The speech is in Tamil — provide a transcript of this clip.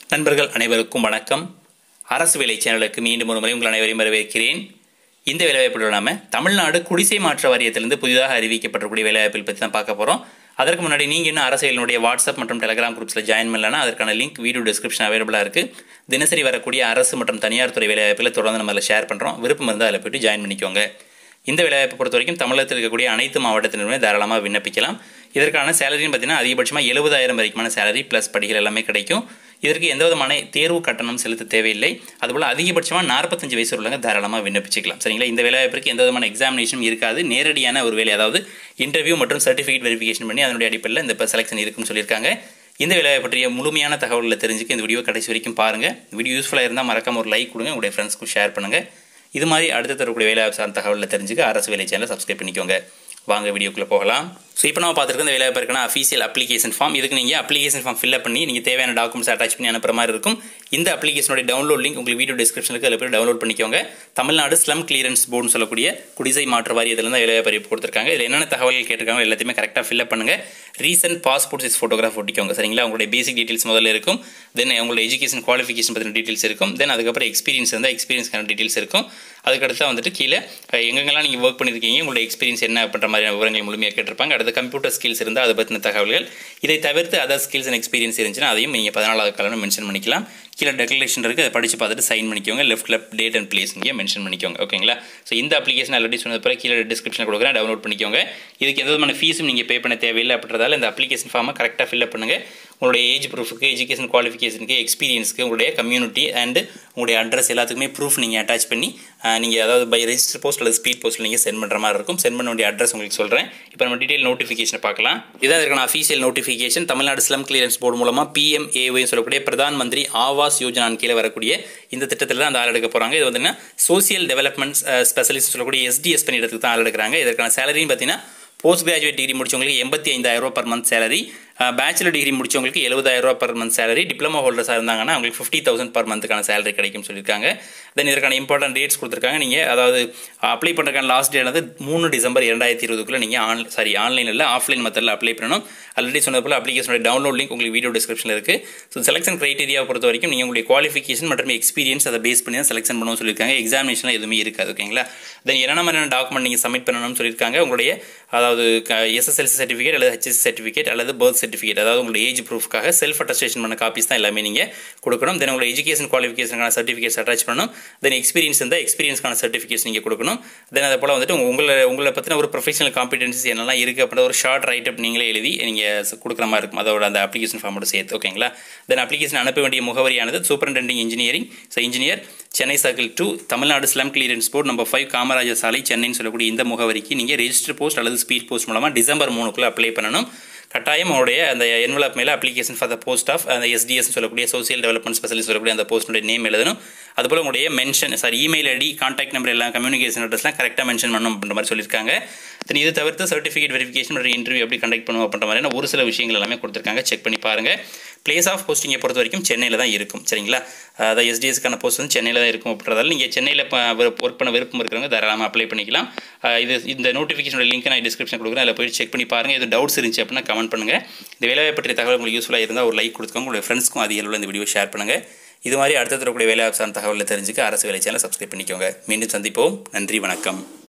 நண்பர்கள் அனைவருக்கும் வணக்கம் அரசு வேலை சேனலுக்கு மீண்டும் ஒரு முறை உங்கள் அனைவரையும் வரவேற்கிறேன் இந்த வேலைவாய்ப்பு நாம தமிழ்நாடு குடிசை மாற்ற வாரியத்திலிருந்து புதிதாக அறிவிக்கப்பட்டிருக்கூடிய வேலைவாய்ப்பில் பற்றி தான் பார்க்க போகிறோம் அதற்கு முன்னாடி நீங்கள் இன்னும் அரசியலினுடைய வாட்ஸ்அப் மற்றும் டெலிகிராம் குரூப்ஸில் ஜாயின் பண்ணலன்னா அதற்கான லிங்க் வீடியோ டிஸ்கிரிப்ஷன் அவைலபிளாக இருக்குது தினசரி வரக்கூடிய அரசு மற்றும் தனியார் துறை வேலைவாய்ப்பில் தொடர்ந்து நம்ம அதில் ஷேர் பண்ணுறோம் விருப்பம் இருந்தால் அதில் போய்ட்டு ஜாயின் பண்ணிக்கோங்க இந்த வேலைவாய்ப்பை பொறுத்த வரைக்கும் தமிழகத்தில் இருக்கக்கூடிய அனைத்து மாவட்டத்தினருமே தாராளமாக விண்ணப்பிக்கலாம் இதற்கான சேலரின்னு பார்த்தீங்கன்னா அதிகபட்சமாக எழுபதாயிரம் வரைக்குமான சேலரி ப்ளஸ் படிகள் எல்லாமே கிடைக்கும் இதற்கு எந்த விதமான தேர்வு கட்டணம் செலுத்த தேவையில்லை அதுபோல் அதிகபட்சமாக நாற்பத்தஞ்சு வயசு உள்ளவங்க தாராளமாக விண்ணப்பிச்சிக்கலாம் சரிங்களா இந்த வேலைவாய்ப்பிற்கு எந்த விதமான எக்ஸாமினேஷனும் இருக்காது நேரடியான ஒரு வேலை அதாவது இன்டர்வியூ மற்றும் சர்டிஃபிகேட் வெரிஃபிகேஷன் பண்ணி அதனுடைய அடிப்படையில் இந்த இப்போ செலெக்ஷன் இருக்குன்னு சொல்லியிருக்காங்க இந்த வேலையை பற்றிய முழுமையான தகவல்களை தெரிஞ்சுக்க இந்த வீடியோ கடைசி வரைக்கும் பாருங்கள் வீடியோ யூஸ்ஃபுல்லாக இருந்தால் மறக்காம ஒரு லைக் கொடுங்க உங்களுடைய ஃப்ரெண்ட்ஸ்க்கு ஷேர் பண்ணுங்கள் இது மாதிரி அடுத்த தரக்கூடிய வேலை சார்ந்த தகவலில் தெரிஞ்சுக்க அரசு வேலை சேனலை சப்ஸ்கிரைப் பண்ணிக்கோங்க வாங்க வீடியோக்குள்ளே போகலாம் ஸோ இப்போ நம்ம பார்த்துருக்க இந்த வேலை பார்க்கணும் அஃபீஷியல் அப்ளிகேஷன் ஃபார்ம் இதுக்கு நீங்கள் அப்ளிகேஷன் ஃபார்ம் ஃபில்அப் பண்ணி நீங்கள் தேவையான டாக்குமெண்ட்ஸ் அட்டாச் பண்ணி அனுப்புற மாதிரி இருக்கும் இந்த அப்ளிகேஷனுடைய டவுன்லோட் லிங்க் உங்களுக்கு வீடியோ டிஸ்கிரிப்ஷனுக்கு அதில் போய் டவுன்லோட் பண்ணிக்கோங்க தமிழ்நாடு ஸ்லம் கிளியரன்ஸ் போர்டுன்னு சொல்லக்கூடிய குடிசை மாற்று வாரியத்தில் தான் வேலை அறிவிப்பு கொடுத்துருக்காங்க இதில் என்னென்ன தகவல்கள் கேட்டிருக்காங்க எல்லாத்தையுமே கரெக்டாக ஃபில்அப் பண்ணுங்கள் ரீசன்ட் பாஸ்போர்ட் சைஸ் ஃபோட்டோகிராஃப் ஒட்டிக்கோங்க சரிங்களா உங்களுடைய பேசிக் டீட்டெயில்ஸ் முதல்ல இருக்கும் தென் உங்களோட எஜுகேஷன் குவாலிஃபிகேஷன் பற்றின டீட்டெயில்ஸ் இருக்கும் தென் அதுக்கப்புறம் எக்ஸ்பீரியன்ஸ் இருந்தால் எக்ஸ்பீரியன்ஸ்க்கான டீட்டெயில்ஸ் இருக்கும் அதுக்கடுத்து வந்துட்டு கீழே எங்கெங்கெல்லாம் நீங்கள் ஒர்க் பண்ணியிருக்கீங்க உங்களோட எக்ஸ்பீரியன்ஸ் என்ன பண்ணுற மாதிரியான விவரங்கள் முழுமையாக கேட்டிருப்பாங்க அடுத்து கம்ப்யூட்டர் ஸ்கில்ஸ் இருந்தால் அதை பற்றின தகவல்கள் இதை தவிர்த்து அதர் ஸ்கில்ஸ் அண்ட் எக்ஸ்பீரியன்ஸ் இருந்துச்சுன்னா அதையும் நீங்கள் பதினாலாவது காலம் மென்ஷன் பண்ணிக்கலாம் கீழே டெக்ளரேஷன் இருக்குது அதை படித்து பார்த்துட்டு சைன் பண்ணிக்கோங்க left left date and place இங்கே மென்ஷன் பண்ணிக்கோங்க ஓகேங்களா ஸோ இந்த அப்ளிகேஷன் ஆல்ரெடி சொன்னது பிறகு கீழே டிஸ்கிரிப்ஷன் கொடுக்குறேன் டவுன்லோட் பண்ணிக்கோங்க இதுக்கு எந்த விதமான ஃபீஸும் நீங்கள் பே பண்ண தேவையில்லை அப்படின்றதால இந்த அப்ளிகேஷன் ஃபார்மை கரெக்டாக ஃபில்அப் பண்ணுங்கள் உங்களுடைய ஏஜ் ப்ரூஃபுக்கு எஜுகேஷன் குவாலிஃபிகேஷனுக்கு எக்ஸ்பீரியன்ஸ்க்கு உங்களுடைய கம்யூனிட்டி அண்டு உங்களுடைய அட்ரஸ் எல்லாத்துக்குமே ப்ரூஃப் நீங்கள் அட்டாச் பண்ணி நீங்கள் அதாவது பை ரெஜிஸ்டர் போஸ்ட் அல்லது ஸ்பீட் போஸ்ட்டில் நீங்கள் சென்ட் பண்ணுற மாதிரி இருக்கும் சென்ட் பண்ண வேண்டிய அட்ரஸ் உங்களுக்கு சொல்கிறேன் இப்போ நம்ம டீட்டெயில் நோட்டிஃபிகேஷன் பார்க்கலாம் இதான் இருக்கான official notification Tamil Nadu slum clearance board மூலமாக பிஎம்ஏஒய் சொல்லக்கூடிய பிரதான் மந்திரி ஆவாஸ் யோஜனான் கீழே வரக்கூடிய இந்த திட்டத்தில் தான் அந்த ஆள் எடுக்க போகிறாங்க இது வந்து சோசியல் டெவலப்மெண்ட் ஸ்பெஷலிஸ்ட் சொல்லக்கூடிய எஸ்டிஎஸ் பண்ணி இடத்துக்கு தான் ஆள் எடுக்கிறாங்க இதற்கான சேலரின்னு பார்த்தீங்கன்னா போஸ்ட் கிராஜுவேட் டிகிரி முடிச்சவங்களுக்கு எண்பத்தி ஐந்தாயிரம் ரூபா per month salary bachelor degree முடிச்சவங்களுக்கு எழுபதாயிரம் ரூபா பர் மந்த் சேலரி டிப்ளமோ ஹோல்டர்ஸாக இருந்தாங்கன்னா அவங்களுக்கு ஃபிஃப்டி தௌசண்ட் பர் மந்த்துக்கான சேலரி கிடைக்கும் சொல்லியிருக்காங்க தென் இதற்கான இம்பார்ட்டன்ட் டேட்ஸ் கொடுத்துருக்காங்க நீங்கள் அதாவது அப்ளை பண்ணுறதுக்கான லாஸ்ட் டேட் வந்து மூணு டிசம்பர் இரண்டாயிரத்தி இருபதுக்குள்ளே நீங்கள் ஆன் சாரி ஆன்லைனில் இல்லை ஆஃப்லைன் மெத்தடில் அப்ளை பண்ணணும் ஆல்ரெடி சொன்னது போல் அப்ளிகேஷனோட டவுன்லோட் லிங்க் உங்களுக்கு வீடியோ டிஸ்கிரிப்ஷனில் இருக்குது ஸோ செலெக்ஷன் க்ரைட்டீரியாவை பொறுத்த வரைக்கும் நீங்கள் உங்களுடைய குவாலிஃபிகேஷன் மற்றும் எக்ஸ்பீரியன்ஸ் அதை பேஸ் பண்ணி தான் செலெக்ஷன் பண்ணணும்னு சொல்லியிருக்காங்க எக்ஸாமினேஷனில் எதுவுமே இருக்காது ஓகேங்களா தென் என்னென்ன மாதிரியான டாக்குமெண்ட் நீங்கள் சப்மிட் பண்ணணும்னு சொல்லியிருக்காங்க உங்களுடைய அதாவது எஸ்எஸ்எல்சி சர்டிஃபிகேட் அல்லது ஹெச்எஸ் சர்டிஃபிகேட் அல்லது பர்த் சர்டிஃபிகேட் அதாவது உங்களுடைய ஏஜ் ப்ரூஃப்காக செல்ஃப் அட்டஸ்டேஷன் பண்ண காப்பீஸ் தான் எல்லாமே நீங்கள் கொடுக்கணும் தென் உங்களோட எஜுகேஷன் குவாலிஃபிகேஷனுக்கான சர்டிஃபிகேட்ஸ் அட்டாச் பண்ணணும் தென் எக்ஸ்பீரியன்ஸ் இருந்தால் எக்ஸ்பீரியன்ஸ்க்கான சர்டிஃபிகேட்ஸ் நீங்கள் கொடுக்கணும் தென் அதை போல் வந்துட்டு உங்களை உங்களை பற்றின ஒரு ப்ரொஃபஷனல் காம்பிடன்சிஸ் என்னெல்லாம் இருக்குது அப்படின்ற ஒரு ஷார்ட் ரைட்டப் நீங்களே எழுதி நீங்கள் கொடுக்குற மாதிரி இருக்கும் அதோட அந்த அப்ளிகேஷன் ஃபார்மோட சேர்த்து ஓகேங்களா தென் அப்ளிகேஷன் அனுப்ப வேண்டிய முகவரியானது superintending engineering so engineer Chennai circle to Tamil Nadu slum clearance board number five Kamarajar சாலை சென்னைன்னு சொல்லக்கூடிய இந்த முகவரிக்கு நீங்கள் ரெஜிஸ்டர் போஸ்ட் அல்லது ஸ்பீட் போஸ்ட் மூலமாக டிசம்பர் மூணுக்குள்ளே அப்ளை பண்ணணும் கட்டாயம் அவருடைய அந்த என்வலப் மேலே application for the post of அந்த எஸ்டிஎஸ் சொல்லக்கூடிய சோசியல் டெவலப்மெண்ட் ஸ்பெஷலிஸ்ட் சொல்லக்கூடிய அந்த போஸ்ட்டுடைய நேம் எழுதணும் அதுபோல் உங்களுடைய mention sorry email ID contact number எல்லாம் கம்யூனிகேஷன் அட்ரஸ்லாம் கரெக்டாக மென்ஷன் பண்ணணும் அப்படின்ற மாதிரி சொல்லியிருக்காங்க தென் இது தவிர்த்து சர்டிஃபிகேட் வெரிஃபிகேஷன் மற்றும் இன்டர்வியூ எப்படி கண்டக்ட் பண்ணுவோம் அப்படின்ற மாதிரியான ஒரு சில விஷயங்கள் எல்லாமே கொடுத்துருக்காங்க செக் பண்ணி பாருங்கள் பிளேஸ் ஆஃப் போஸ்டிங்கை பொறுத்த வரைக்கும் சென்னையில் தான் இருக்கும் சரிங்களா அதாவது எஸ்டிஎஸ்க்கான போஸ்ட் வந்து சென்னையில் தான் இருக்கும் அப்படின்றதால நீங்கள் சென்னையில் ஒர்க் பண்ண விருப்பம் இருக்கிறவங்க தாராளமாக அப்ளை பண்ணிக்கலாம் இது இந்த நோட்டிஃபிகேஷனோட லிங்க் நான் டிஸ்கிரிப்ஷன் கொடுக்குறேன் அதில் போய் செக் பண்ணி பாருங்கள் எதுவும் டவுட்ஸ் இருந்துச்சு அப்படின்னா கமெண்ட் பண்ணுங்கள் இந்த வேலையை பற்றிய தகவல் உங்களுக்கு யூஸ்ஃபுல்லாக இருந்தால் ஒரு லைக் கொடுத்துக்கோங்க உங்களுடைய ஃப்ரெண்ட்ஸ்க்கும் அதிக அளவில் இந்த வீடியோ ஷேர் பண்ணுங்கள் இது மாதிரி அடுத்த தரக்கூடிய வேலை சார்ந்த தகவலில் தெரிஞ்சுக்க அரசு வேலை சேனல் சப்ஸ்கிரைப் பண்ணிக்கோங்க மீண்டும் சந்திப்போம் நன்றி வணக்கம்